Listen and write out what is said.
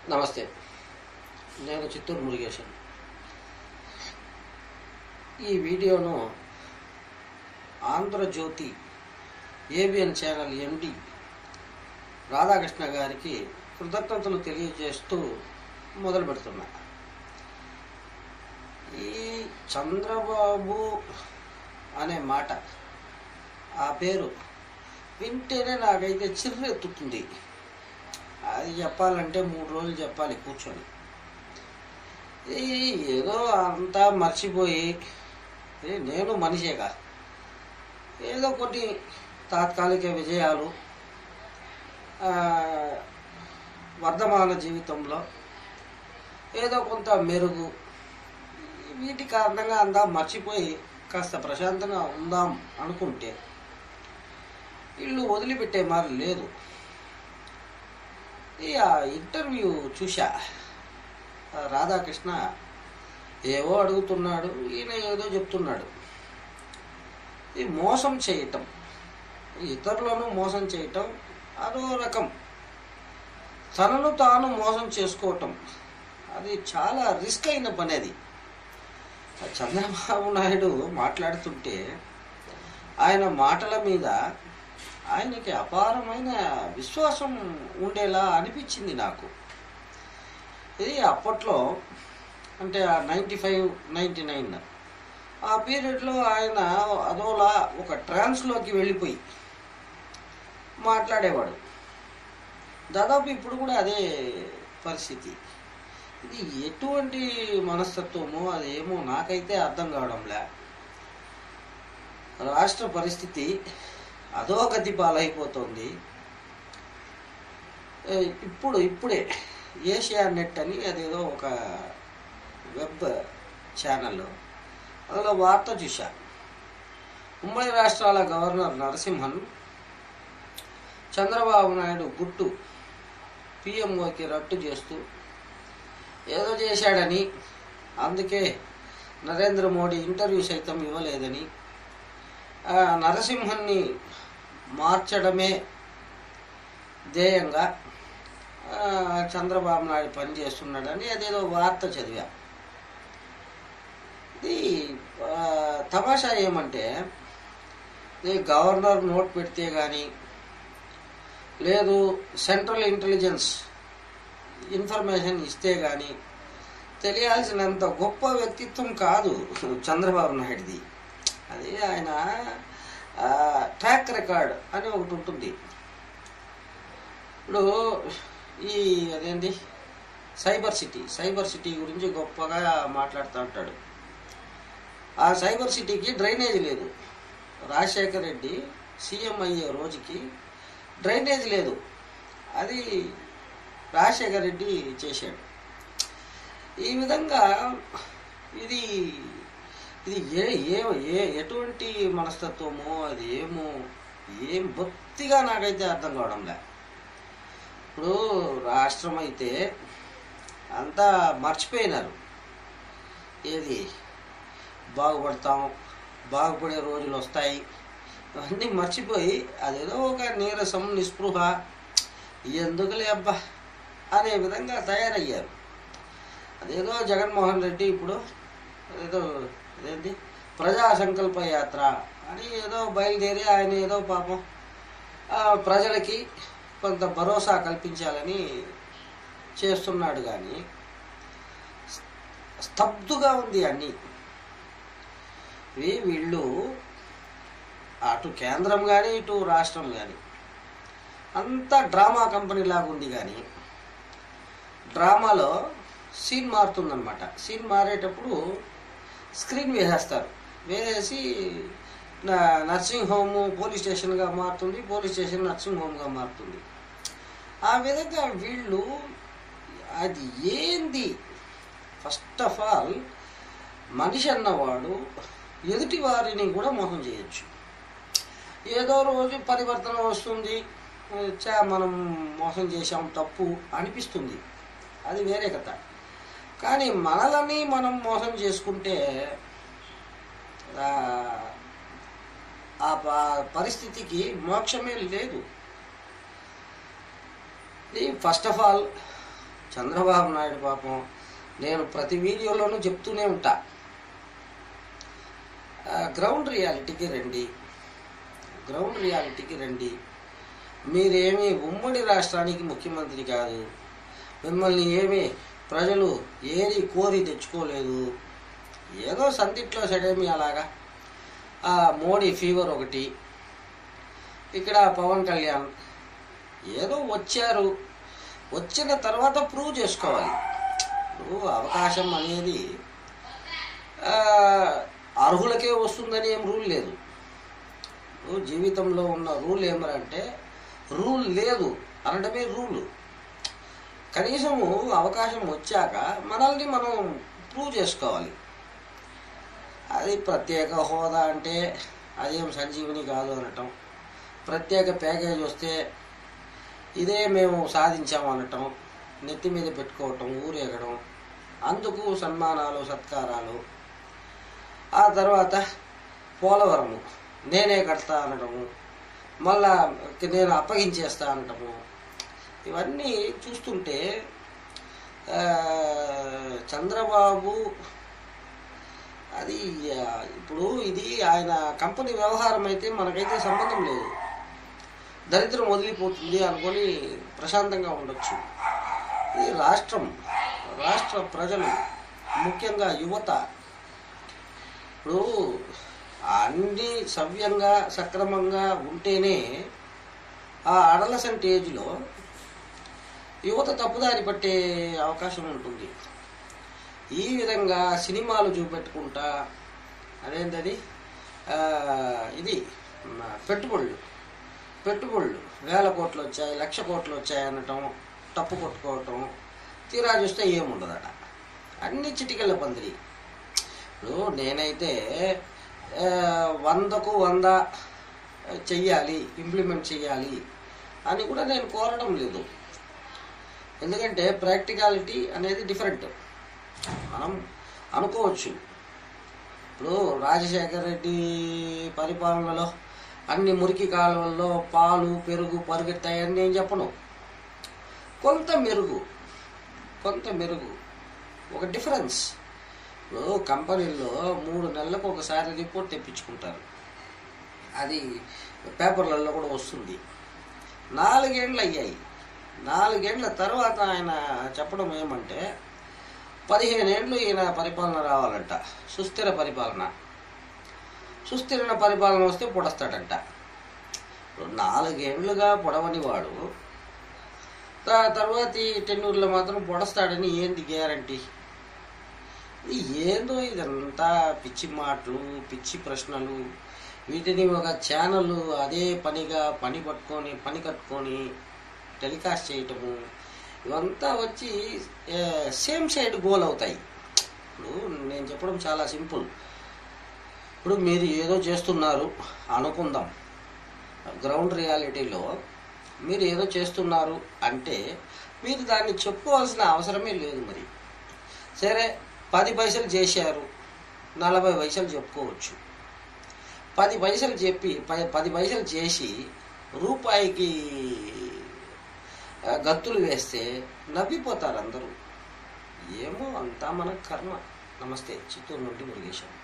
నమస్తే నేను చిత్తూరు మురుగేశన్ ఈ వీడియోను Andhrajyothy ABN channel MD Radhakrishna గారికి కృతజ్ఞతలు తెలియజేస్తూ మొదలు పెడుతున్నా ఈ చంద్రబాబు అనే మాట ఆ పేరు వింటేనే నాకైతే చిర్రెత్తుతుంది అది చెప్పాలంటే మూడు రోజులు చెప్పాలి కూర్చొని ఈ ఏదో అంతా మర్చిపోయి ఏ నేను మనిషేగా ఏదో కొన్ని తాత్కాలిక విజయాలు ఆ, వర్ధమాన జీవితంలో ఏదో కొంత మెరుగు వీటి కారణంగా అంతా మర్చిపోయి కాస్త ప్రశాంతంగా ఉందాం అనుకుంటే ఇల్లు వదిలిపెట్టే మరి లేదు ఈ ఆ ఇంటర్వ్యూ చూశా ఆ రాధాకృష్ణ ఏవో అడుగుతున్నాడు ఈయన ఏదో చెప్తున్నాడు ఈ మోసం చేయటం ఇతరులను మోసం చేయటం అదో రకం తనను తాను మోసం చేసుకోవటం అది చాలా రిస్క్ అయిన పని అది ఆ చంద్రబాబు నాయుడు మాట్లాడుతుంటే ఆయన మాటల మీద ఆయనకి అపారమైన విశ్వాసం ఉండేలా అనిపించింది నాకు ఇది అప్పట్లో అంటే నైంటీ ఫైవ్ నైంటీ నైన్ ఆ పీరియడ్లో ఆయన అదోలా ఒక ట్రాన్స్లోకి వెళ్ళిపోయి మాట్లాడేవాడు దాదాపు ఇప్పుడు కూడా అదే పరిస్థితి ఇది ఎటువంటి మనస్తత్వమో అదేమో నాకైతే అర్థం కావడంలే రాష్ట్ర పరిస్థితి అధోగతి పాలైపోతుంది ఏ, ఇప్పుడు ఇప్పుడే ఏషియా నెట్ అని అదేదో ఒక వెబ్ ఛానల్ అందులో వార్త చూశా ఉమ్మడి రాష్ట్రాల గవర్నర్ నరసింహన్ చంద్రబాబు నాయుడు గుట్టు పిఎంఓకి రట్టు చేస్తూ ఏదో చేశాడని అందుకే నరేంద్ర మోడీ ఇంటర్వ్యూ సైతం ఇవ్వలేదని ఆ, నరసింహన్ని మార్చడమే ధ్యేయంగా ఆ, చంద్రబాబు నాయుడు పనిచేస్తున్నాడని అదేదో వార్త చదివా ఇది ఆ, తమాషా ఏమంటే ఈ గవర్నర్ నోట్ పెడితే కానీ లేదు సెంట్రల్ ఇంటెలిజెన్స్ ఇన్ఫర్మేషన్ ఇస్తే కానీ తెలియాల్సినంత గొప్ప వ్యక్తిత్వం కాదు చంద్రబాబు నాయుడుది అది ఆయన ట్రాక్ రికార్డ్ అని ఒకటి ఉంటుంది ఇప్పుడు ఈ అదేంటి సైబర్ సిటీ సైబర్ సిటీ గురించి గొప్పగా మాట్లాడుతూ ఉంటాడు ఆ సైబర్ సిటీకి డ్రైనేజ్ లేదు రాజశేఖర్ రెడ్డి సీఎం అయ్యే రోజుకి డ్రైనేజ్ లేదు అది రాజశేఖర్ రెడ్డి చేశాడు ఈ విధంగా ఇది ఇది ఏ ఏ ఏ ఎటువంటి మనస్తత్వమో అది ఏమో ఏం బొత్తిగా నాకైతే అర్థం కావడంలే ఇప్పుడు రాష్ట్రం అయితే అంతా మర్చిపోయినారు ఏది బాగుపడతాం బాగుపడే రోజులు వస్తాయి అవన్నీ మర్చిపోయి అదేదో ఒక నీరసం నిస్పృహ ఎందుకులే అబ్బా అనే విధంగా తయారయ్యారు అదేదో జగన్మోహన్ రెడ్డి ఇప్పుడు ఏదో అదేంటి ప్రజా సంకల్ప యాత్ర అని ఏదో బయలుదేరి ఆయన ఏదో పాపం ఆ, ప్రజలకి కొంత భరోసా కల్పించాలని చేస్తున్నాడు కానీ స్తబ్దుగా ఉంది అన్నీ ఇవి వీళ్ళు అటు కేంద్రం కానీ ఇటు రాష్ట్రం కానీ అంతా డ్రామా కంపెనీ లాగా ఉంది కానీ డ్రామాలో సీన్ మారుతుందన్నమాట సీన్ మారేటప్పుడు స్క్రీన్ వేసేస్తారు వేసేసి నా- నర్సింగ్ హోమ్ పోలీస్ స్టేషన్గా మారుతుంది పోలీస్ స్టేషన్ నర్సింగ్ హోమ్గా మారుతుంది ఆ విధంగా వీళ్ళు అది ఏంది ఫస్ట్ ఆఫ్ ఆల్ మనిషి అన్నవాడు ఎదుటి వారిని కూడా మోసం చేయొచ్చు ఏదో రోజు పరివర్తన వస్తుంది చా మనం మోసం చేసాం తప్పు అనిపిస్తుంది అది వేరే కథ కానీ మనలని మనం మోసం చేసుకుంటే ఆ, ఆ ప- పరిస్థితికి మోక్షమే లేదు ఇది first of all Chandrababu Naidu పాపం నేను ప్రతి వీడియోలోనూ చెప్తూనే ఉంటా ఆ, గ్రౌండ్ రియాలిటీకి రండి గ్రౌండ్ రియాలిటీకి రండి మీరేమీ ఉమ్మడి రాష్ట్రానికి ముఖ్యమంత్రి కాదు మిమ్మల్ని ఏమీ ప్రజలు ఏది కోరి తెచ్చుకోలేదు ఏదో సందిట్లో సడేమి అలాగా ఆ మోడీ ఫీవర్ ఒకటి ఇక్కడ పవన్ కళ్యాణ్ ఏదో వచ్చారు వచ్చిన తర్వాత ప్రూవ్ చేసుకోవాలి ఇప్పుడు అవకాశం అనేది ఆ, అర్హులకే వస్తుందని ఏం రూల్ లేదు ఇప్పుడు జీవితంలో ఉన్న రూల్ ఏమరంటే రూల్ లేదు అనడమే రూలు కనీసము అవకాశం వచ్చాక మనల్ని మనం ప్రూవ్ చేసుకోవాలి అది ప్రత్యేక హోదా అంటే అదేం సంజీవని కాదు అనటం ప్రత్యేక ప్యాకేజ్ వస్తే ఇదే మేము సాధించాము అనటం నెత్తి మీద పెట్టుకోవటం ఊరేగడం అందుకు సన్మానాలు సత్కారాలు ఆ తర్వాత పోలవరము నేనే కడతా అనటము మళ్ళా నేను అప్పగించేస్తా అనటము ఇవన్నీ చూస్తుంటే ఆ, చంద్రబాబు అది ఆ, ఇప్పుడు ఇది ఆయన కంపెనీ వ్యవహారం అయితే మనకైతే సంబంధం లేదు దరిద్రం వదిలిపోతుంది అనుకొని ప్రశాంతంగా ఉండొచ్చు ఇది రాష్ట్రం రాష్ట్ర ప్రజలు ముఖ్యంగా యువత ఇప్పుడు అన్ని సవ్యంగా సక్రమంగా ఉంటేనే ఆ అడలసెంట్ ఏజ్లో యువత తప్పుదారి పట్టే అవకాశం ఉంటుంది ఈ విధంగా సినిమాలు చూపెట్టుకుంటా అదేంటది ఆ, ఇది మ, పెట్టుబడులు పెట్టుబడులు వేల కోట్లు వచ్చాయి లక్ష కోట్లు వచ్చాయి అనటం తప్పు కొట్టుకోవటం తీరా చూస్తే ఏముండదట అన్ని చిటికెళ్ళ పందిరి ఇప్పుడు నేనైతే ఆ, వందకు వంద చెయ్యాలి ఇంప్లిమెంట్ చెయ్యాలి అని కూడా నేను కోరడం లేదు ఎందుకంటే ప్రాక్టికాలిటీ అనేది డిఫరెంట్ మనం అనుకోవచ్చు ఇప్పుడు రాజశేఖర రెడ్డి పరిపాలనలో అన్ని మురికి కాలువల్లో పాలు పెరుగు పరుగెత్తాయని నేను చెప్పను కొంత మెరుగు కొంత మెరుగు ఒక డిఫరెన్స్ ఇప్పుడు కంపెనీల్లో మూడు నెలలకు ఒకసారి రిపోర్ట్ తెప్పించుకుంటారు అది పేపర్లలో కూడా వస్తుంది నాలుగేండ్లు అయ్యాయి నాలుగేండ్ల తర్వాత ఆయన చెప్పడం ఏమంటే పదిహేను ఏండ్లు ఈయన పరిపాలన రావాలంట సుస్థిర పరిపాలన సుస్థిర పరిపాలన వస్తే పొడస్తాడంట ఇప్పుడు నాలుగేండ్లుగా పొడవని వాడు త- తర్వాత ఈ టెన్నూరులో మాత్రం పొడస్తాడని ఏంది గ్యారంటీ ఏందో ఇదంతా పిచ్చి మాటలు పిచ్చి ప్రశ్నలు వీటిని ఒక ఛానల్ అదే పనిగా పని పట్టుకొని పని కట్టుకొని టెలికాస్ట్ చేయటము ఇవంతా వచ్చి సేమ్ సైడ్ గోల్ అవుతాయి ఇప్పుడు నేను చెప్పడం చాలా సింపుల్ ఇప్పుడు మీరు ఏదో చేస్తున్నారు అనుకుందాం గ్రౌండ్ రియాలిటీలో మీరు ఏదో చేస్తున్నారు అంటే మీరు దాన్ని చెప్పుకోవాల్సిన అవసరమే లేదు మరి సరే పది పైసలు చేశారు నలభై పైసలు చెప్పుకోవచ్చు పది పైసలు చెప్పి ప- పది పైసలు చేసి రూపాయికి ఆ, గత్తులు వేస్తే నవ్విపోతారు అందరూ ఏమో అంతా మన కర్మ నమస్తే చిత్తూరు నుండి మురుగేశం